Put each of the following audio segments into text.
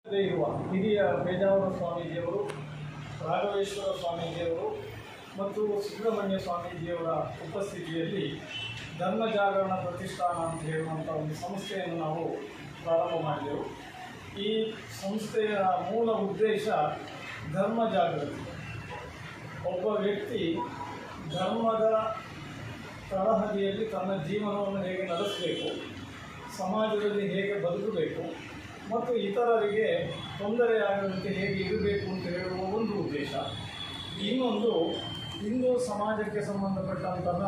ಅದೇ ಇರುವ ಹಿರಿಯ ಪೇಜಾವರ ಸ್ವಾಮೀಜಿಯವರು ರಾಘವೇಶ್ವರ ಸ್ವಾಮೀಜಿಯವರು ಮತ್ತು ಸುಬ್ರಹ್ಮಣ್ಯ ಸ್ವಾಮೀಜಿಯವರ ಉಪಸ್ಥಿತಿಯಲ್ಲಿ ಧರ್ಮ ಜಾಗರಣ ಪ್ರತಿಷ್ಠಾನ ಅಂತ ಹೇಳುವಂಥ ಒಂದು ಸಂಸ್ಥೆಯನ್ನು ನಾವು ಪ್ರಾರಂಭ ಮಾಡಿದೆವು ಈ ಸಂಸ್ಥೆಯ ಮೂಲ ಉದ್ದೇಶ ಧರ್ಮ ಜಾಗೃತಿ ಒಬ್ಬ ವ್ಯಕ್ತಿ ಧರ್ಮದ ತಳಹದಿಯಲ್ಲಿ ತನ್ನ ಜೀವನವನ್ನು ಹೇಗೆ ನಡೆಸಬೇಕು ಸಮಾಜದಲ್ಲಿ ಹೇಗೆ ಬದುಕಬೇಕು ಮತ್ತು ಇತರರಿಗೆ ತೊಂದರೆಯಾಗದಂತೆ ಹೇಗೆ ಇರಬೇಕು ಅಂತ ಹೇಳುವ ಒಂದು ಉದ್ದೇಶ ಇನ್ನೊಂದು ಹಿಂದೂ ಸಮಾಜಕ್ಕೆ ಸಂಬಂಧಪಟ್ಟಂತಹ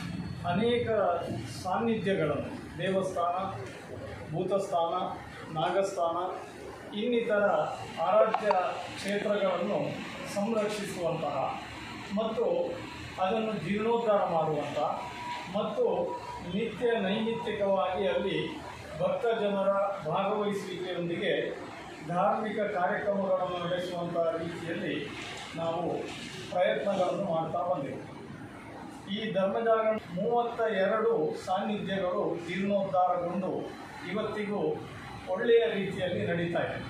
ಅನೇಕ ಸಾನ್ನಿಧ್ಯಗಳನ್ನು ದೇವಸ್ಥಾನ ಭೂತಸ್ಥಾನ ನಾಗಸ್ಥಾನ ಇನ್ನಿತರ ಆರಾಧ್ಯ ಕ್ಷೇತ್ರಗಳನ್ನು ಸಂರಕ್ಷಿಸುವಂತಹ ಮತ್ತು ಅದನ್ನು ಜೀರ್ಣೋದ್ಧಾರ ಮಾಡುವಂಥ ಮತ್ತು ನಿತ್ಯ ನೈಮಿತ್ತಿಕವಾಗಿ ಅಲ್ಲಿ ಭಕ್ತ ಜನರ ಭಾಗವಹಿಸುವಿಕೆಯೊಂದಿಗೆ ಧಾರ್ಮಿಕ ಕಾರ್ಯಕ್ರಮಗಳನ್ನು ನಡೆಸುವಂಥ ರೀತಿಯಲ್ಲಿ ನಾವು ಪ್ರಯತ್ನಗಳನ್ನು ಮಾಡ್ತಾ ಬಂದೆವು ಈ ಧರ್ಮಜಾಗರಣ ಮೂವತ್ತ ಎರಡು ಸಾನ್ನಿಧ್ಯಗಳು ಜೀರ್ಣೋದ್ಧಾರಗೊಂಡು ಇವತ್ತಿಗೂ ಒಳ್ಳೆಯ ರೀತಿಯಲ್ಲಿ ನಡೀತಾ ಇದೆ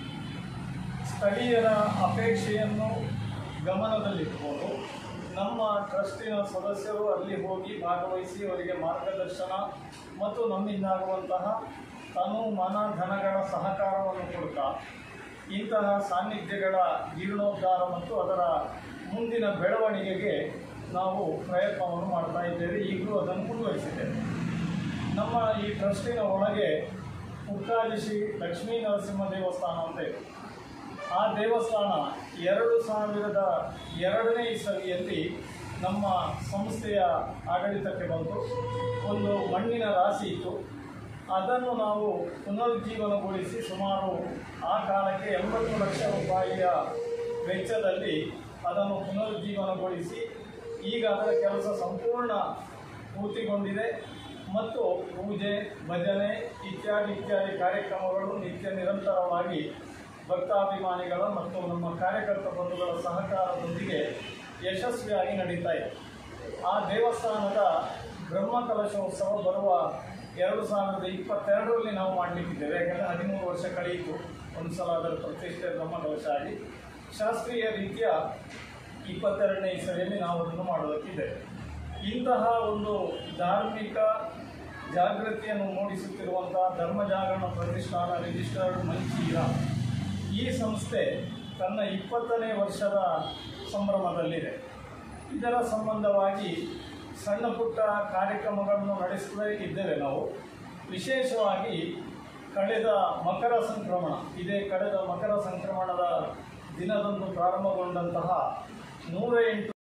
ಸ್ಥಳೀಯರ ಅಪೇಕ್ಷೆಯನ್ನು ಗಮನದಲ್ಲಿಟ್ಟುಕೊಂಡು ನಮ್ಮ ಟ್ರಸ್ಟಿನ ಸದಸ್ಯರು ಅಲ್ಲಿ ಹೋಗಿ ಭಾಗವಹಿಸಿ ಅವರಿಗೆ ಮಾರ್ಗದರ್ಶನ ಮತ್ತು ನಮ್ಮಿಂದಾಗುವಂತಹ ತನು ಮನ ಧನಗಳ ಸಹಕಾರವನ್ನು ಕೊಡ್ತಾ ಇಂತಹ ಸಾನ್ನಿಧ್ಯಗಳ ಜೀರ್ಣೋದ್ಧಾರ ಮತ್ತು ಅದರ ಮುಂದಿನ ಬೆಳವಣಿಗೆಗೆ ನಾವು ಪ್ರಯತ್ನವನ್ನು ಮಾಡ್ತಾ ಇದ್ದೇವೆ ಈಗಲೂ ಅದನ್ನು ಮುಂದುವರಿಸಿದ್ದೇವೆ ನಮ್ಮ ಈ ಟ್ರಸ್ಟಿನ ಒಳಗೆ ಪುಟ್ಟಾಜಿ ಶ್ರೀ ಲಕ್ಷ್ಮೀ ನರಸಿಂಹ ದೇವಸ್ಥಾನ ಅಂತ ಇದೆ ಆ ದೇವಸ್ಥಾನ ಎರಡು ಸಾವಿರದ ಎರಡನೇ ಇಸವಿಯಲ್ಲಿ ನಮ್ಮ ಸಂಸ್ಥೆಯ ಆಡಳಿತಕ್ಕೆ ಬಂತು ಒಂದು ಮಣ್ಣಿನ ರಾಶಿ ಇತ್ತು ಅದನ್ನು ನಾವು ಪುನರುಜ್ಜೀವನಗೊಳಿಸಿ ಸುಮಾರು ಆ ಕಾಲಕ್ಕೆ ಎಂಬತ್ತು ಲಕ್ಷ ರೂಪಾಯಿಯ ವೆಚ್ಚದಲ್ಲಿ ಅದನ್ನು ಪುನರುಜ್ಜೀವನಗೊಳಿಸಿ ಈಗ ಅದರ ಕೆಲಸ ಸಂಪೂರ್ಣ ಪೂರ್ತಿಗೊಂಡಿದೆ ಮತ್ತು ಪೂಜೆ ಭಜನೆ ಇತ್ಯಾದಿ ಇತ್ಯಾದಿ ಕಾರ್ಯಕ್ರಮಗಳು ನಿತ್ಯ ನಿರಂತರವಾಗಿ ಭಕ್ತಾಭಿಮಾನಿಗಳ ಮತ್ತು ನಮ್ಮ ಕಾರ್ಯಕರ್ತ ಬಂಧುಗಳ ಸಹಕಾರದೊಂದಿಗೆ ಯಶಸ್ವಿಯಾಗಿ ನಡೀತಾ ಇದೆ ಆ ದೇವಸ್ಥಾನದ ಬ್ರಹ್ಮಕಲಶೋತ್ಸವ ಬರುವ ಎರಡು ಸಾವಿರದ ಇಪ್ಪತ್ತೆರಡರಲ್ಲಿ ನಾವು ಮಾಡಲಿಕ್ಕಿದ್ದೇವೆ ಯಾಕಂದರೆ ಹದಿಮೂರು ವರ್ಷ ಕಳೆಯಿತು ಒಂದು ಸಲ ಅದರ ಪ್ರತಿಷ್ಠೆ ಬ್ರಹ್ಮಕಲಶ ಆಗಿ ಶಾಸ್ತ್ರೀಯ ರೀತಿಯ ಇಪ್ಪತ್ತೆರಡನೇ ಇಸವಿಯಲ್ಲಿ ನಾವು ಅದನ್ನು ಮಾಡೋದಕ್ಕಿದ್ದೇವೆ ಇಂತಹ ಒಂದು ಧಾರ್ಮಿಕ ಜಾಗೃತಿಯನ್ನು ಮೂಡಿಸುತ್ತಿರುವಂತಹ ಧರ್ಮ ಜಾಗರಣ ಪ್ರತಿಷ್ಠಾನ ರಿಜಿಸ್ಟರ್ಡ್ ಮಂಚೀರ ಈ ಸಂಸ್ಥೆ ತನ್ನ ಇಪ್ಪತ್ತನೇ ವರ್ಷದ ಸಂಭ್ರಮದಲ್ಲಿದೆ ಇದರ ಸಂಬಂಧವಾಗಿ ಸಣ್ಣ ಪುಟ್ಟ ಕಾರ್ಯಕ್ರಮಗಳನ್ನು ನಡೆಸುತ್ತಲೇ ಇದ್ದೇವೆ ನಾವು ವಿಶೇಷವಾಗಿ ಕಳೆದ ಮಕರ ಸಂಕ್ರಮಣ ಇದೇ ಕಳೆದ ಮಕರ ಸಂಕ್ರಮಣದ ದಿನದಂದು ಪ್ರಾರಂಭಗೊಂಡಂತಹ ನೂರ ಎಂಟು